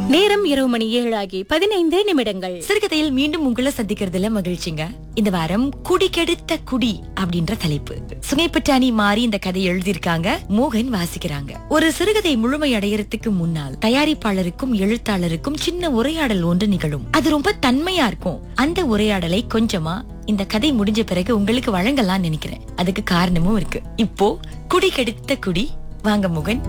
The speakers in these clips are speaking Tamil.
நேரம் இரவு மணி ஏழாகி பதினைந்து நிமிடங்கள் சிறுகதையில் மீண்டும் உங்களை சந்திக்கிறதுல மகிழ்ச்சிங்க இந்த வாரம் குடி கெடுத்த குடி அப்படின்ற தலைப்பு சுனைப்பட்டாணி மாறி இந்த கதை எழுதியிருக்காங்க மோகன் வாசிக்கிறாங்க ஒரு சிறுகதை முழுமை அடையறதுக்கு முன்னால் தயாரிப்பாளருக்கும் எழுத்தாளருக்கும் சின்ன உரையாடல் ஒன்று நிகழும் அது ரொம்ப தன்மையா இருக்கும் அந்த உரையாடலை கொஞ்சமா இந்த கதை முடிஞ்ச பிறகு உங்களுக்கு வழங்கலாம் நினைக்கிறேன் அதுக்கு காரணமும் இருக்கு இப்போ குடி கெடுத்த குடி வாங்க மோகன்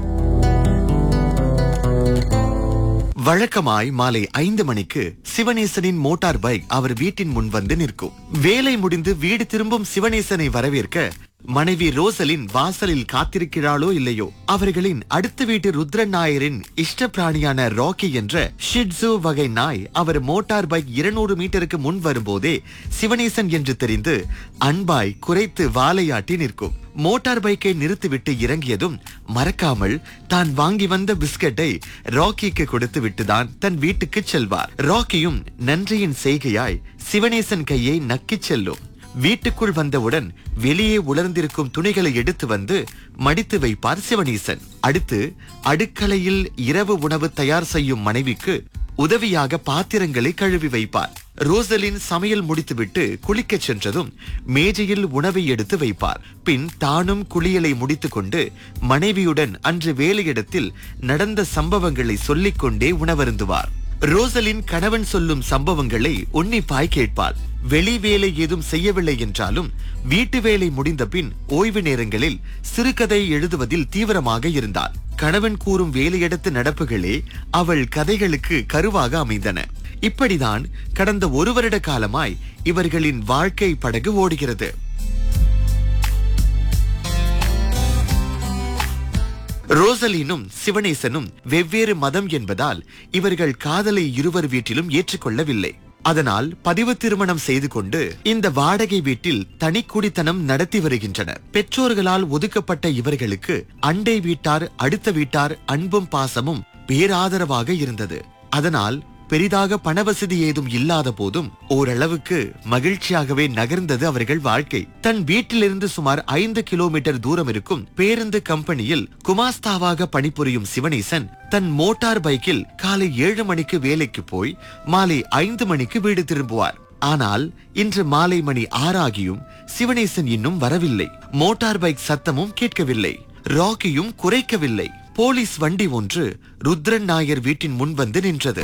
வழக்கமாய் மாலை ஐந்து மணிக்கு சிவனேசனின் மோட்டார் பைக் அவர் வீட்டின் முன் வந்து நிற்கும் வேலை முடிந்து வீடு திரும்பும் சிவனேசனை வரவேற்க மனைவி ரோசலின் வாசலில் காத்திருக்கிறாளோ இல்லையோ அவர்களின் அடுத்த வீட்டு ருத்ரன் நாயரின் இஷ்ட பிராணியான ராக்கி என்ற ஷிட்ஸு வகை நாய் அவர் மோட்டார் பைக் இருநூறு மீட்டருக்கு முன் வரும்போதே சிவனேசன் என்று தெரிந்து அன்பாய் குறைத்து வாலையாட்டி நிற்கும் மோட்டார் பைக்கை நிறுத்திவிட்டு இறங்கியதும் மறக்காமல் தான் வாங்கி வந்த பிஸ்கட்டை ராக்கிக்கு கொடுத்து விட்டுதான் தன் வீட்டுக்கு செல்வார் ராக்கியும் நன்றியின் செய்கையாய் சிவனேசன் கையை நக்கிச் செல்லும் வீட்டுக்குள் வந்தவுடன் வெளியே உலர்ந்திருக்கும் துணிகளை எடுத்து வந்து மடித்து வைப்பார் சிவனேசன் அடுத்து அடுக்கலையில் இரவு உணவு தயார் செய்யும் மனைவிக்கு உதவியாக பாத்திரங்களை கழுவி வைப்பார் ரோசலின் சமையல் முடித்துவிட்டு குளிக்கச் சென்றதும் மேஜையில் உணவை எடுத்து வைப்பார் பின் தானும் குளியலை முடித்துக்கொண்டு மனைவியுடன் அன்று வேலையிடத்தில் நடந்த சம்பவங்களை சொல்லிக் கொண்டே உணவருந்துவார் ரோசலின் கணவன் சொல்லும் சம்பவங்களை உன்னிப்பாய் கேட்பாள் வெளி வேலை ஏதும் செய்யவில்லை என்றாலும் வீட்டு வேலை முடிந்த பின் ஓய்வு நேரங்களில் சிறுகதை எழுதுவதில் தீவிரமாக இருந்தாள் கணவன் கூறும் வேலையிடத்து நடப்புகளே அவள் கதைகளுக்கு கருவாக அமைந்தன இப்படிதான் கடந்த ஒரு வருட காலமாய் இவர்களின் வாழ்க்கை படகு ஓடுகிறது ரோசலினும் சிவனேசனும் வெவ்வேறு மதம் என்பதால் இவர்கள் காதலை இருவர் வீட்டிலும் ஏற்றுக்கொள்ளவில்லை அதனால் பதிவு திருமணம் செய்து கொண்டு இந்த வாடகை வீட்டில் தனிக்குடித்தனம் நடத்தி வருகின்றனர் பெற்றோர்களால் ஒதுக்கப்பட்ட இவர்களுக்கு அண்டை வீட்டார் அடுத்த வீட்டார் அன்பும் பாசமும் பேராதரவாக இருந்தது அதனால் பெரிதாக பணவசதி ஏதும் இல்லாத போதும் ஓரளவுக்கு மகிழ்ச்சியாகவே நகர்ந்தது அவர்கள் வாழ்க்கை தன் வீட்டிலிருந்து சுமார் ஐந்து கிலோமீட்டர் தூரம் இருக்கும் பேருந்து கம்பெனியில் குமாஸ்தாவாக பணிபுரியும் சிவனேசன் தன் மோட்டார் பைக்கில் காலை ஏழு மணிக்கு வேலைக்கு போய் மாலை ஐந்து மணிக்கு வீடு திரும்புவார் ஆனால் இன்று மாலை மணி ஆறாகியும் சிவனேசன் இன்னும் வரவில்லை மோட்டார் பைக் சத்தமும் கேட்கவில்லை ராக்கியும் குறைக்கவில்லை போலீஸ் வண்டி ஒன்று ருத்ரன் நாயர் வீட்டின் முன் வந்து நின்றது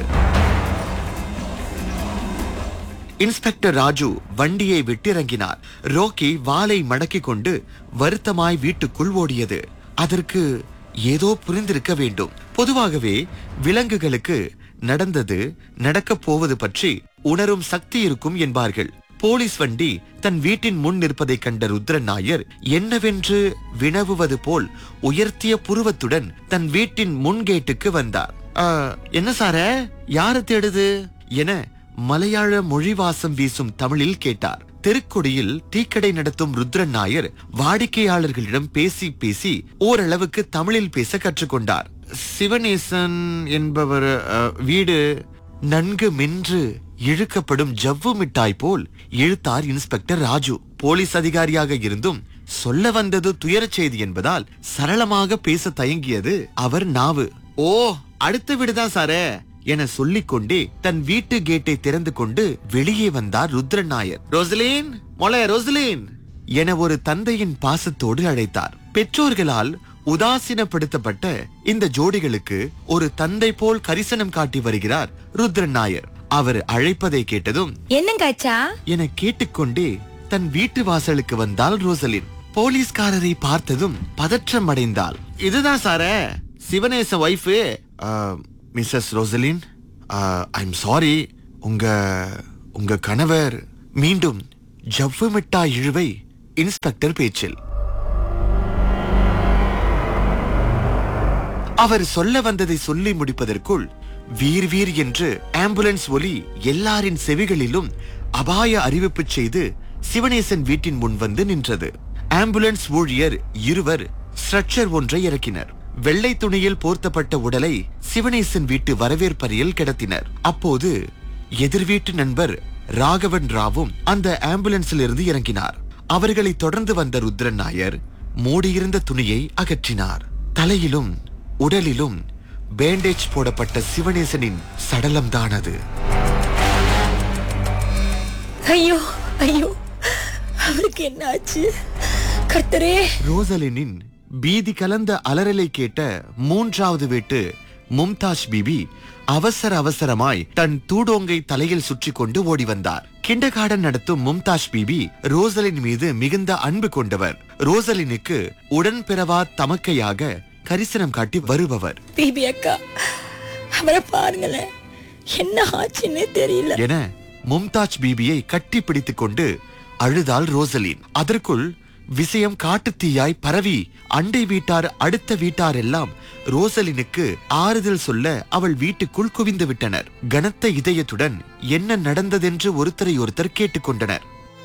இன்ஸ்பெக்டர் ராஜு வண்டியை விட்டிறங்கினார் ரோக்கி வாளை மடக்கிக் கொண்டு வருத்தமாய் வீட்டுக்குள் ஓடியது அதற்கு ஏதோ புரிந்திருக்க வேண்டும் பொதுவாகவே விலங்குகளுக்கு நடந்தது நடக்கப் போவது பற்றி உணரும் சக்தி இருக்கும் என்பார்கள் போலீஸ் வண்டி தன் வீட்டின் முன் நிற்பதைக் கண்ட ருத்ரன் நாயர் என்னவென்று வினவுவது போல் உயர்த்திய புருவத்துடன் தன் வீட்டின் முன் கேட்டுக்கு வந்தார் "ஆ, என்ன சார யாரு தேடுது என மலையாள மொழிவாசம் வீசும் தமிழில் கேட்டார் தெருக்கொடியில் டீக்கடை நடத்தும் ருத்ரன் நாயர் வாடிக்கையாளர்களிடம் பேசி பேசி ஓரளவுக்கு தமிழில் பேச கற்றுக்கொண்டார் சிவனேசன் என்பவர் அ, வீடு நன்கு மென்று இழுக்கப்படும் ஜவ்வு மிட்டாய் போல் இழுத்தார் இன்ஸ்பெக்டர் ராஜு போலீஸ் அதிகாரியாக இருந்தும் சொல்ல வந்தது துயரச் செய்தி என்பதால் சரளமாக பேச தயங்கியது அவர் நாவு ஓ அடுத்த வீடுதான் சாரே என சொல்லிக் கொண்டே தன் வீட்டு கேட்டை திறந்து கொண்டு வெளியே வந்தார் ருத்ரன் நாயர் ரோசலின் மொள ரோசலின் என ஒரு தந்தையின் பாசத்தோடு அழைத்தார் பெற்றோர்களால் உதாசீனப்படுத்தப்பட்ட இந்த ஜோடிகளுக்கு ஒரு தந்தை போல் கரிசனம் காட்டி வருகிறார் ருத்ரன் நாயர் அவர் அழைப்பதை கேட்டதும் என்னங்க ஆச்சா என கேட்டுக்கொண்டே தன் வீட்டு வாசலுக்கு வந்தாள் ரோசலின் போலீஸ்காரரை பார்த்ததும் பதற்றம் அடைந்தாள் இதுதான் சார சிவனேச wife Mrs Rosaline I'm sorry உங்க உங்க கணவர் மீண்டும் ஜவ்வு மிட்டாய் இழுவை இன்ஸ்பெக்டர் பேச்சில் அவர் சொல்ல வந்ததை சொல்லி முடிப்பதற்குள் வீர் வீர் என்று ஆம்புலன்ஸ் ஒலி எல்லாரின் செவிகளிலும் அபாய அறிவிப்பு செய்து சிவனேசன் வீட்டின் முன் வந்து நின்றது ஆம்புலன்ஸ் ஊழியர் இருவர் ஸ்ட்ரக்சர் ஒன்றை இறக்கினர் வெள்ளை துணியில் போர்த்தப்பட்ட உடலை சிவனேசன் வீட்டு வரவேற்பறையில் கிடத்தினர் அப்போது எதிர் வீட்டு நண்பர் ராகவன் ராவும் அந்த ஆம்புலன்ஸில் இருந்து இறங்கினார் அவர்களை தொடர்ந்து வந்த ருத்ரன் நாயர் மூடியிருந்த துணியை அகற்றினார் தலையிலும் உடலிலும் பேண்டேஜ் போடப்பட்ட சிவனேசனின் சடலம்தான் அது ஐயோ ஐயோ அவருக்கு என்ன ஆச்சு கர்த்தரே ரோசலினின் பீதி கலந்த அலறலை கேட்ட மூன்றாவது வீட்டு மும்தாஜ் பிபி அவசர அவசரமாய் தன் தூடோங்கை தலையில் சுற்றி கொண்டு ஓடி வந்தார் கிண்டகார்டன் நடத்தும் மும்தாஜ் பிபி ரோசலின் மீது மிகுந்த அன்பு கொண்டவர் ரோசலினுக்கு உடன்பிறவா தமக்கையாக கரிசனம் காட்டி வருபவர் பிபி அக்கா அவரை பாருங்களேன் என்ன ஆச்சுன்னே தெரியல என மும்தாஜ் பீபியை கட்டி பிடித்துக் கொண்டு அழுதாள் ரோசலின் அதற்குள் விஷயம் காட்டுத்தீயாய் பரவி அண்டை வீட்டார் அடுத்த வீட்டார் எல்லாம் ரோசலினுக்கு ஆறுதல் சொல்ல அவள் வீட்டுக்குள் குவிந்து விட்டனர் கனத்த இதயத்துடன் என்ன நடந்ததென்று ஒருத்தரை ஒருத்தர் கேட்டுக்கொண்டனர்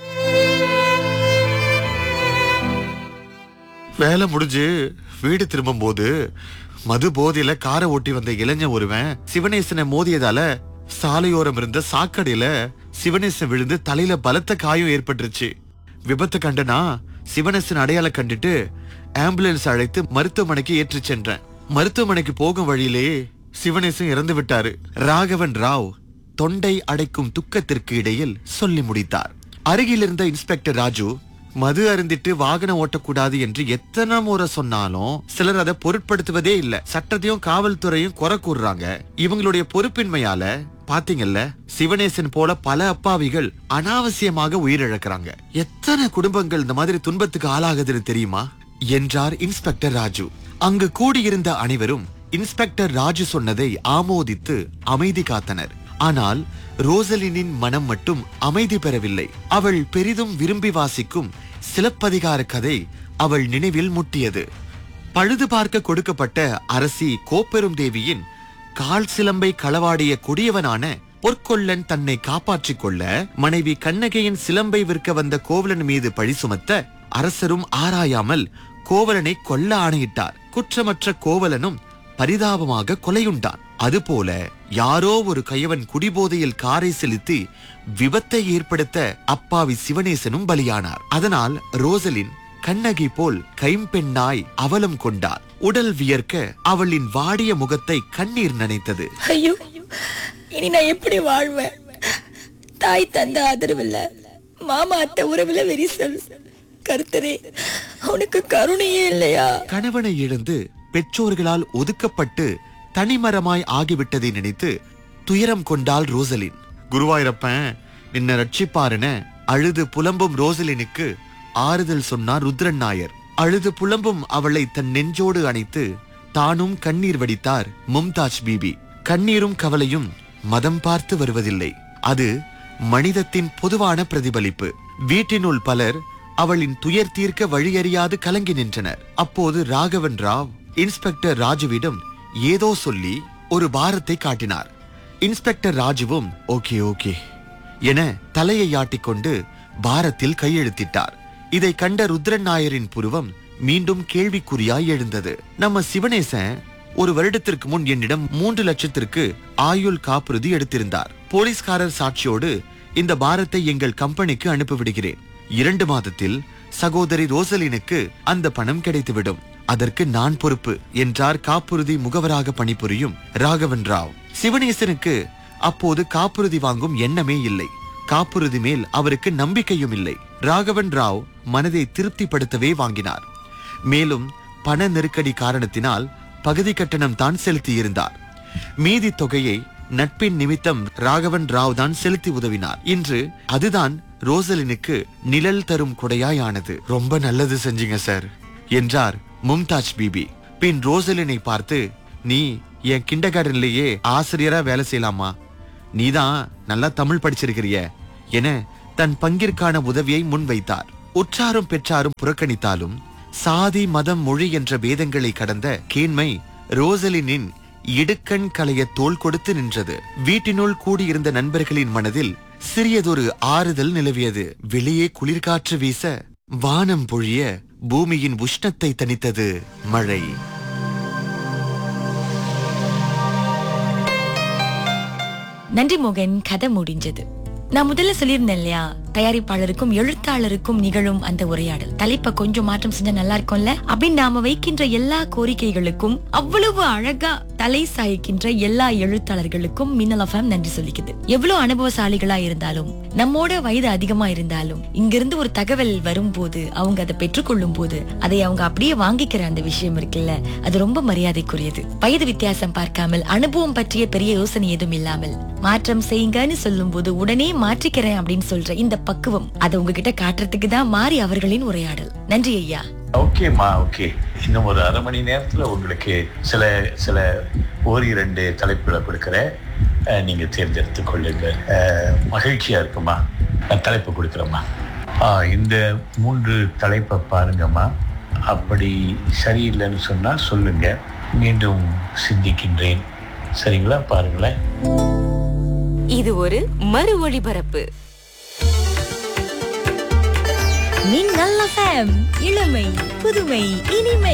வேலை முடிஞ்சு வீடு திரும்பும் போது மது போதையில காரை ஓட்டி வந்த இளைஞன் ஒருவன் சிவனேசனை மோதியதால சாலையோரம் இருந்த சாக்கடையில சிவனேசன் விழுந்து தலையில பலத்த காயம் ஏற்பட்டுருச்சு விபத்து கண்டனா சிவனேசன் அடையாளம் கண்டுட்டு ஆம்புலன்ஸ் அழைத்து மருத்துவமனைக்கு ஏற்றிச் சென்றேன் மருத்துவமனைக்கு போகும் வழியிலே சிவனேசன் இறந்து விட்டாரு ராகவன் ராவ் தொண்டை அடைக்கும் துக்கத்திற்கு இடையில் சொல்லி முடித்தார் அருகில் இருந்த இன்ஸ்பெக்டர் ராஜு மது அருந்திட்டு வாகனம் ஓட்டக்கூடாது என்று எத்தனை முறை சொன்னாலும் சிலர் அதை பொருட்படுத்துவதே இல்ல சட்டத்தையும் காவல்துறையும் குறை கூறுறாங்க இவங்களுடைய பொறுப்பின்மையால பாத்தீங்கல்ல சிவனேசன் போல பல அப்பாவிகள் அனாவசியமாக உயிரிழக்கிறாங்க எத்தனை குடும்பங்கள் இந்த மாதிரி துன்பத்துக்கு ஆளாகுதுன்னு தெரியுமா என்றார் இன்ஸ்பெக்டர் ராஜு அங்கு கூடியிருந்த அனைவரும் இன்ஸ்பெக்டர் ராஜு சொன்னதை ஆமோதித்து அமைதி காத்தனர் ஆனால் ரோசலினின் மனம் மட்டும் அமைதி பெறவில்லை அவள் பெரிதும் விரும்பி வாசிக்கும் சிலப்பதிகார கதை அவள் நினைவில் முட்டியது பழுது பார்க்க கொடுக்கப்பட்ட அரசி கோப்பெரும் தேவியின் கால் சிலம்பை களவாடிய கொடியவனான பொற்கொள்ளன் தன்னை காப்பாற்றிக் கொள்ள மனைவி கண்ணகையின் சிலம்பை விற்க வந்த கோவலன் மீது பழி சுமத்த அரசரும் ஆராயாமல் கோவலனை கொல்ல ஆணையிட்டார் குற்றமற்ற கோவலனும் பரிதாபமாக கொலையுண்டான் அதுபோல யாரோ ஒரு கையவன் குடிபோதையில் காரை செலுத்தி விபத்தை ஏற்படுத்த அப்பாவி சிவனேசனும் பலியானார் அதனால் ரோசலின் கண்ணகி போல் கைம்பெண்ணாய் அவலம் கொண்டார் உடல் வியர்க்க அவளின் வாடிய முகத்தை கண்ணீர் நனைத்தது ஐயோ இனி நான் எப்படி வாழ்வேன் தாய் தந்த ஆதரவு இல்ல மாமா அத்தை உறவுல வெரிசல் கருத்தரே அவனுக்கு கருணையே இல்லையா கணவனை இழந்து பெற்றோர்களால் ஒதுக்கப்பட்டு தனிமரமாய் ஆகிவிட்டதை நினைத்து துயரம் கொண்டாள் ரோசலின் குருவாயிரப்பன் நின்ன ரட்சிப்பாருன அழுது புலம்பும் ரோசலினுக்கு ஆறுதல் சொன்னார் ருத்ரன் நாயர் அழுது புலம்பும் அவளை தன் நெஞ்சோடு அணைத்து தானும் கண்ணீர் வடித்தார் மும்தாஜ் பீபி கண்ணீரும் கவலையும் மதம் பார்த்து வருவதில்லை அது மனிதத்தின் பொதுவான பிரதிபலிப்பு வீட்டினுள் பலர் அவளின் துயர் தீர்க்க வழியறியாது கலங்கி நின்றனர் அப்போது ராகவன் ராவ் இன்ஸ்பெக்டர் ராஜுவிடம் ஏதோ சொல்லி ஒரு பாரத்தை காட்டினார் இன்ஸ்பெக்டர் ராஜுவும் ஓகே ஓகே என தலையை ஆட்டிக்கொண்டு பாரத்தில் கையெழுத்திட்டார் இதை கண்ட ருத்ரன் நாயரின் புருவம் மீண்டும் கேள்விக்குறியாய் எழுந்தது நம்ம சிவனேசன் ஒரு வருடத்திற்கு முன் என்னிடம் மூன்று லட்சத்திற்கு ஆயுள் காப்புறுதி எடுத்திருந்தார் போலீஸ்காரர் சாட்சியோடு இந்த பாரத்தை எங்கள் கம்பெனிக்கு அனுப்பிவிடுகிறேன் இரண்டு மாதத்தில் சகோதரி ரோசலினுக்கு அந்த பணம் கிடைத்துவிடும் அதற்கு நான் பொறுப்பு என்றார் காப்புறுதி முகவராக பணிபுரியும் ராகவன் ராவ் சிவனேசனுக்கு அப்போது காப்புறுதி வாங்கும் எண்ணமே இல்லை காப்புறுதி மேல் அவருக்கு நம்பிக்கையும் இல்லை ராகவன் ராவ் மனதை திருப்திப்படுத்தவே வாங்கினார் மேலும் பண நெருக்கடி காரணத்தினால் பகுதி கட்டணம் தான் செலுத்தியிருந்தார் மீதி தொகையை நட்பின் நிமித்தம் ராகவன் ராவ் தான் செலுத்தி உதவினார் இன்று அதுதான் ரோசலினுக்கு நிழல் தரும் கொடையாயானது ரொம்ப நல்லது செஞ்சீங்க சார் என்றார் மும்தாஜ் பிபி பின் ரோசலினை பார்த்து நீ என் கிண்டகார்டன்லயே ஆசிரியரா வேலை செய்யலாமா நீதான் நல்லா தமிழ் படிச்சிருக்கிறிய என தன் பங்கிற்கான உதவியை முன்வைத்தார் உற்றாரும் பெற்றாரும் புறக்கணித்தாலும் சாதி மதம் மொழி என்ற பேதங்களை கடந்த கேண்மை ரோசலினின் இடுக்கண் களைய தோள் கொடுத்து நின்றது வீட்டினுள் கூடியிருந்த நண்பர்களின் மனதில் சிறியதொரு ஆறுதல் நிலவியது வெளியே குளிர்காற்று வீச வானம் பொழிய பூமியின் உஷ்ணத்தை தணித்தது மழை நன்றி மோகன் கதை முடிஞ்சது நான் முதல்ல சொல்லியிருந்தேன் இல்லையா தயாரிப்பாளருக்கும் எழுத்தாளருக்கும் நிகழும் அந்த உரையாடல் தலைப்பை கொஞ்சம் மாற்றம் செஞ்சா நல்லா இருக்கும்ல அப்படின்னு நாம வைக்கின்ற எல்லா கோரிக்கைகளுக்கும் அவ்வளவு அழகா தலை சாய்க்கின்ற எல்லா எழுத்தாளர்களுக்கும் மின்னல் எஃப்எம் நன்றி சொல்லிக்குது எவ்வளவு அனுபவசாலிகளா இருந்தாலும் நம்மோட வயது அதிகமா இருந்தாலும் இங்கிருந்து ஒரு தகவல் வரும்போது அவங்க அதை பெற்றுக்கொள்ளும் போது அதை அவங்க அப்படியே வாங்கிக்கிற அந்த விஷயம் இருக்குல்ல அது ரொம்ப மரியாதைக்குரியது வயது வித்தியாசம் பார்க்காமல் அனுபவம் பற்றிய பெரிய யோசனை எதுவும் இல்லாமல் மாற்றம் செய்யுங்கன்னு சொல்லும் போது உடனே மாற்றிக்கிறேன் அப்படின்னு சொல்ற இந்த பக்குவம் அதை உங்ககிட்ட காட்டுறதுக்கு தான் மாறி அவர்களின் உரையாடல் நன்றி ஐயா ஓகேம்மா ஓகே இன்னும் ஒரு அரை மணி நேரத்துல உங்களுக்கு சில சில ஓர் இரண்டு தலைப்புகளை கொடுக்குறேன் அஹ், நீங்க தேர்ந்தெடுத்துக் கொள்ளுங்க அஹ், மகிழ்ச்சியா இருக்குமா நான் தலைப்பு கொடுக்குறேம்மா ஆஹ், இந்த மூன்று தலைப்பை பாருங்கம்மா அப்படி சரியில்லைன்னு சொன்னா சொல்லுங்க மீண்டும் சிந்திக்கின்றேன் சரிங்களா பாருங்களேன் இது ஒரு மறு ஒளிபரப்பு மின்னல் எஃப்எம் இளமை புதுமை இனிமை